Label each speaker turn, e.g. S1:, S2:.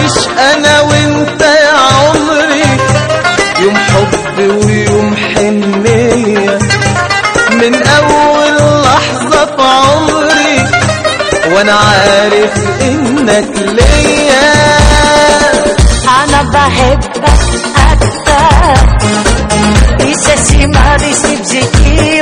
S1: نعيش انا وانت يا عمري يوم حب ويوم حنية من اول لحظة في عمري وانا عارف انك ليا
S2: انا بحبك اكتر احساسي ما بيسيب زكي